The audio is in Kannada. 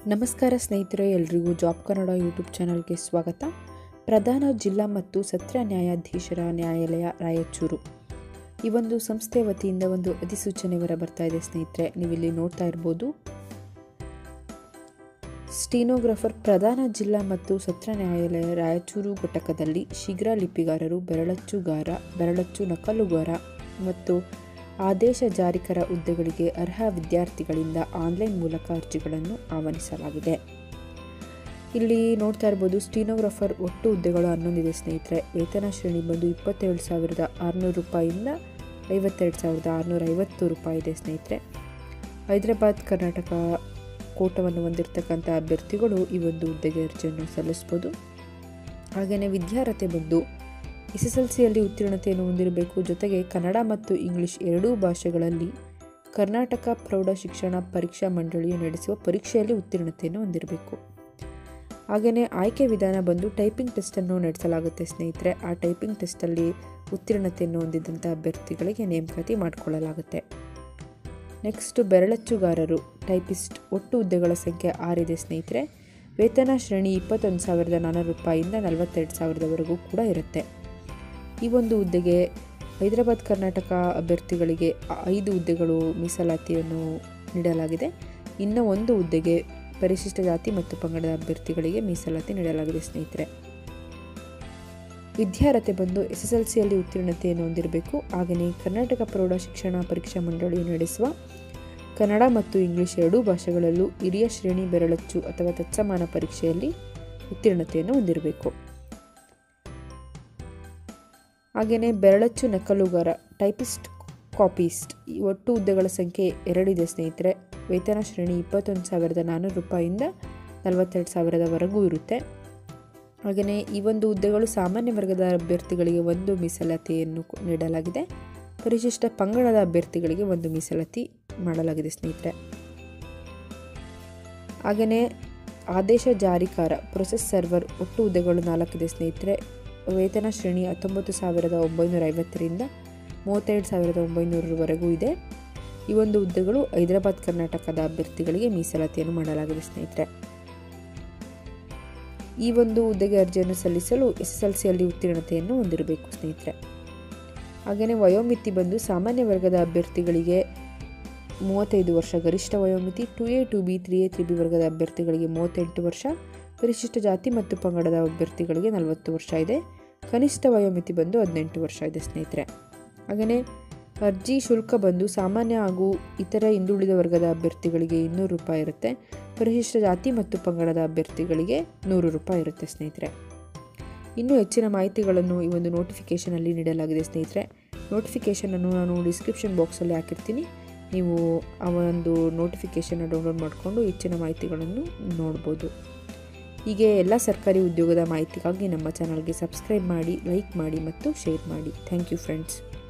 ನಮಸ್ಕಾರ ಸ್ನೇಹಿತರೆ ಎಲ್ರಿಗೂ ಜಾಬ್ ಕನ್ನಡ ಯೂಟ್ಯೂಬ್ ಚಾನಲ್ಗೆ ಸ್ವಾಗತ ಪ್ರಧಾನ ಜಿಲ್ಲಾ ಮತ್ತು ಸತ್ರ ನ್ಯಾಯಾಧೀಶರ ನ್ಯಾಯಾಲಯ ರಾಯಚೂರು ಈ ಒಂದು ಸಂಸ್ಥೆಯ ವತಿಯಿಂದ ಒಂದು ಅಧಿಸೂಚನೆ ಹೊರ ಬರ್ತಾ ಇದೆ ಸ್ನೇಹಿತರೆ ನೀವಿಲ್ಲಿ ನೋಡ್ತಾ ಇರ್ಬೋದು ಸ್ಟೀನೋಗ್ರಾಫರ್ ಪ್ರಧಾನ ಜಿಲ್ಲಾ ಮತ್ತು ಸತ್ರ ನ್ಯಾಯಾಲಯ ರಾಯಚೂರು ಘಟಕದಲ್ಲಿ ಶೀಘ್ರ ಲಿಪಿಗಾರರು ಬೆರಳಚ್ಚುಗಾರ ಬೆರಳಚ್ಚು ನಕಲುಗಾರ ಮತ್ತು ಆದೇಶ ಜಾರಿಕರ ಹುದ್ದೆಗಳಿಗೆ ಅರ್ಹ ವಿದ್ಯಾರ್ಥಿಗಳಿಂದ ಆನ್ಲೈನ್ ಮೂಲಕ ಅರ್ಜಿಗಳನ್ನು ಆಹ್ವಾನಿಸಲಾಗಿದೆ ಇಲ್ಲಿ ನೋಡ್ತಾ ಇರ್ಬೋದು ಸ್ಟೀನೋಗ್ರಾಫರ್ ಒಟ್ಟು ಹುದ್ದೆಗಳು ಹನ್ನೊಂದಿದೆ ಸ್ನೇಹಿತರೆ ವೇತನ ಶ್ರೇಣಿ ಬಂದು ಇಪ್ಪತ್ತೇಳು ಸಾವಿರದ ಆರುನೂರು ರೂಪಾಯಿಯಿಂದ ಐವತ್ತೆರಡು ಸಾವಿರದ ಆರುನೂರ ಐವತ್ತು ರೂಪಾಯಿ ಇದೆ ಸ್ನೇಹಿತರೆ ಹೈದರಾಬಾದ್ ಕರ್ನಾಟಕ ಕೋಟವನ್ನು ಹೊಂದಿರತಕ್ಕಂಥ ಅಭ್ಯರ್ಥಿಗಳು ಈ ಒಂದು ಹುದ್ದೆಗೆ ಅರ್ಜಿಯನ್ನು ಸಲ್ಲಿಸ್ಬೋದು ಹಾಗೆಯೇ ವಿದ್ಯಾರ್ಹತೆ ಬಂದು ಎಸ್ ಎಸ್ ಎಲ್ ಸಿಯಲ್ಲಿ ಉತ್ತೀರ್ಣತೆಯನ್ನು ಹೊಂದಿರಬೇಕು ಜೊತೆಗೆ ಕನ್ನಡ ಮತ್ತು ಇಂಗ್ಲಿಷ್ ಎರಡೂ ಭಾಷೆಗಳಲ್ಲಿ ಕರ್ನಾಟಕ ಪ್ರೌಢ ಶಿಕ್ಷಣ ಪರೀಕ್ಷಾ ಮಂಡಳಿಯು ನಡೆಸುವ ಪರೀಕ್ಷೆಯಲ್ಲಿ ಉತ್ತೀರ್ಣತೆಯನ್ನು ಹೊಂದಿರಬೇಕು ಹಾಗೆಯೇ ಆಯ್ಕೆ ವಿಧಾನ ಬಂದು ಟೈಪಿಂಗ್ ಟೆಸ್ಟನ್ನು ನಡೆಸಲಾಗುತ್ತೆ ಸ್ನೇಹಿತರೆ ಆ ಟೈಪಿಂಗ್ ಟೆಸ್ಟಲ್ಲಿ ಉತ್ತೀರ್ಣತೆಯನ್ನು ಹೊಂದಿದಂಥ ಅಭ್ಯರ್ಥಿಗಳಿಗೆ ನೇಮಕಾತಿ ಮಾಡಿಕೊಳ್ಳಲಾಗುತ್ತೆ ನೆಕ್ಸ್ಟ್ ಬೆರಳಚ್ಚುಗಾರರು ಟೈಪಿಸ್ಟ್ ಒಟ್ಟು ಹುದ್ದೆಗಳ ಸಂಖ್ಯೆ ಆರಿದೆ ಸ್ನೇಹಿತರೆ ವೇತನ ಶ್ರೇಣಿ ಇಪ್ಪತ್ತೊಂದು ಸಾವಿರದ ನಾನ್ನೂರು ರೂಪಾಯಿಯಿಂದ ನಲವತ್ತೆರಡು ಸಾವಿರದವರೆಗೂ ಕೂಡ ಇರುತ್ತೆ ಈ ಒಂದು ಹುದ್ದೆಗೆ ಹೈದರಾಬಾದ್ ಕರ್ನಾಟಕ ಅಭ್ಯರ್ಥಿಗಳಿಗೆ ಐದು ಹುದ್ದೆಗಳು ಮೀಸಲಾತಿಯನ್ನು ನೀಡಲಾಗಿದೆ ಇನ್ನು ಒಂದು ಹುದ್ದೆಗೆ ಪರಿಶಿಷ್ಟ ಜಾತಿ ಮತ್ತು ಪಂಗಡದ ಅಭ್ಯರ್ಥಿಗಳಿಗೆ ಮೀಸಲಾತಿ ನೀಡಲಾಗಿದೆ ಸ್ನೇಹಿತರೆ ವಿದ್ಯಾರ್ಹತೆ ಬಂದು ಎಸ್ ಎಸ್ ಎಲ್ ಸಿಯಲ್ಲಿ ಉತ್ತೀರ್ಣತೆಯನ್ನು ಹೊಂದಿರಬೇಕು ಹಾಗೆಯೇ ಕರ್ನಾಟಕ ಪ್ರೌಢ ಶಿಕ್ಷಣ ಪರೀಕ್ಷಾ ಮಂಡಳಿಯು ನಡೆಸುವ ಕನ್ನಡ ಮತ್ತು ಇಂಗ್ಲಿಷ್ ಎರಡೂ ಭಾಷೆಗಳಲ್ಲೂ ಹಿರಿಯ ಶ್ರೇಣಿ ಬೆರಳಚ್ಚು ಅಥವಾ ತತ್ಸಮಾನ ಪರೀಕ್ಷೆಯಲ್ಲಿ ಉತ್ತೀರ್ಣತೆಯನ್ನು ಹೊಂದಿರಬೇಕು ಹಾಗೆಯೇ ಬೆರಳಚ್ಚು ನಕಲುಗಾರ ಟೈಪಿಸ್ಟ್ ಕಾಪಿಸ್ಟ್ ಈ ಒಟ್ಟು ಹುದ್ದೆಗಳ ಸಂಖ್ಯೆ ಎರಡಿದೆ ಸ್ನೇಹಿತರೆ ವೇತನ ಶ್ರೇಣಿ ಇಪ್ಪತ್ತೊಂದು ಸಾವಿರದ ನಾನ್ನೂರು ರೂಪಾಯಿಯಿಂದ ನಲವತ್ತೆರಡು ಸಾವಿರದವರೆಗೂ ಇರುತ್ತೆ ಹಾಗೆಯೇ ಈ ಒಂದು ಹುದ್ದೆಗಳು ಸಾಮಾನ್ಯ ವರ್ಗದ ಅಭ್ಯರ್ಥಿಗಳಿಗೆ ಒಂದು ಮೀಸಲಾತಿಯನ್ನು ನೀಡಲಾಗಿದೆ ಪರಿಶಿಷ್ಟ ಪಂಗಡದ ಅಭ್ಯರ್ಥಿಗಳಿಗೆ ಒಂದು ಮೀಸಲಾತಿ ಮಾಡಲಾಗಿದೆ ಸ್ನೇಹಿತರೆ ಹಾಗೆಯೇ ಆದೇಶ ಜಾರಿಕಾರ ಪ್ರೊಸೆಸ್ ಸರ್ವರ್ ಒಟ್ಟು ಹುದ್ದೆಗಳು ನಾಲ್ಕಿದೆ ಸ್ನೇಹಿತರೆ ವೇತನ ಶ್ರೇಣಿ ಹತ್ತೊಂಬತ್ತು ಸಾವಿರದ ಒಂಬೈನೂರ ಐವತ್ತರಿಂದ ಮೂವತ್ತೆರಡು ಸಾವಿರದ ಒಂಬೈನೂರವರೆಗೂ ಇದೆ ಈ ಒಂದು ಹುದ್ದೆಗಳು ಹೈದರಾಬಾದ್ ಕರ್ನಾಟಕದ ಅಭ್ಯರ್ಥಿಗಳಿಗೆ ಮೀಸಲಾತಿಯನ್ನು ಮಾಡಲಾಗಿದೆ ಸ್ನೇಹಿತರೆ ಈ ಒಂದು ಹುದ್ದೆಗೆ ಅರ್ಜಿಯನ್ನು ಸಲ್ಲಿಸಲು ಎಸ್ ಎಸ್ ಎಲ್ ಸಿಯಲ್ಲಿ ಉತ್ತೀರ್ಣತೆಯನ್ನು ಹೊಂದಿರಬೇಕು ಸ್ನೇಹಿತರೆ ಹಾಗೆಯೇ ವಯೋಮಿತಿ ಬಂದು ಸಾಮಾನ್ಯ ವರ್ಗದ ಅಭ್ಯರ್ಥಿಗಳಿಗೆ ಮೂವತ್ತೈದು ವರ್ಷ ಗರಿಷ್ಠ ವಯೋಮಿತಿ two A two B three A three B ವರ್ಗದ ಅಭ್ಯರ್ಥಿಗಳಿಗೆ ಮೂವತ್ತೆಂಟು ವರ್ಷ ಪರಿಶಿಷ್ಟ ಜಾತಿ ಮತ್ತು ಪಂಗಡದ ಅಭ್ಯರ್ಥಿಗಳಿಗೆ ನಲವತ್ತು ವರ್ಷ ಇದೆ ಕನಿಷ್ಠ ವಯೋಮಿತಿ ಬಂದು ಹದಿನೆಂಟು ವರ್ಷ ಇದೆ ಸ್ನೇಹಿತರೆ ಹಾಗೆಯೇ ಅರ್ಜಿ ಶುಲ್ಕ ಬಂದು ಸಾಮಾನ್ಯ ಹಾಗೂ ಇತರ ಹಿಂದುಳಿದ ವರ್ಗದ ಅಭ್ಯರ್ಥಿಗಳಿಗೆ ಇನ್ನೂರು ರೂಪಾಯಿ ಇರುತ್ತೆ ಪರಿಶಿಷ್ಟ ಜಾತಿ ಮತ್ತು ಪಂಗಡದ ಅಭ್ಯರ್ಥಿಗಳಿಗೆ ನೂರು ರೂಪಾಯಿ ಇರುತ್ತೆ ಸ್ನೇಹಿತರೆ ಇನ್ನೂ ಹೆಚ್ಚಿನ ಮಾಹಿತಿಗಳನ್ನು ಈ ಒಂದು ನೋಟಿಫಿಕೇಷನಲ್ಲಿ ನೀಡಲಾಗಿದೆ ಸ್ನೇಹಿತರೆ ನೋಟಿಫಿಕೇಷನನ್ನು ನಾನು ಡಿಸ್ಕ್ರಿಪ್ಷನ್ ಬಾಕ್ಸಲ್ಲಿ ಹಾಕಿರ್ತೀನಿ ನೀವು ಆ ಒಂದು ನೋಟಿಫಿಕೇಷನ್ನ ಡೌನ್ಲೋಡ್ ಮಾಡಿಕೊಂಡು ಹೆಚ್ಚಿನ ಮಾಹಿತಿಗಳನ್ನು ನೋಡ್ಬೋದು ಹೀಗೆ ಎಲ್ಲ ಸರ್ಕಾರಿ ಉದ್ಯೋಗದ ಮಾಹಿತಿಗಾಗಿ ನಮ್ಮ ಚಾನಲ್ಗೆ ಸಬ್ಸ್ಕ್ರೈಬ್ ಮಾಡಿ ಲೈಕ್ ಮಾಡಿ ಮತ್ತು ಶೇರ್ ಮಾಡಿ ಥ್ಯಾಂಕ್ ಯು ಫ್ರೆಂಡ್ಸ್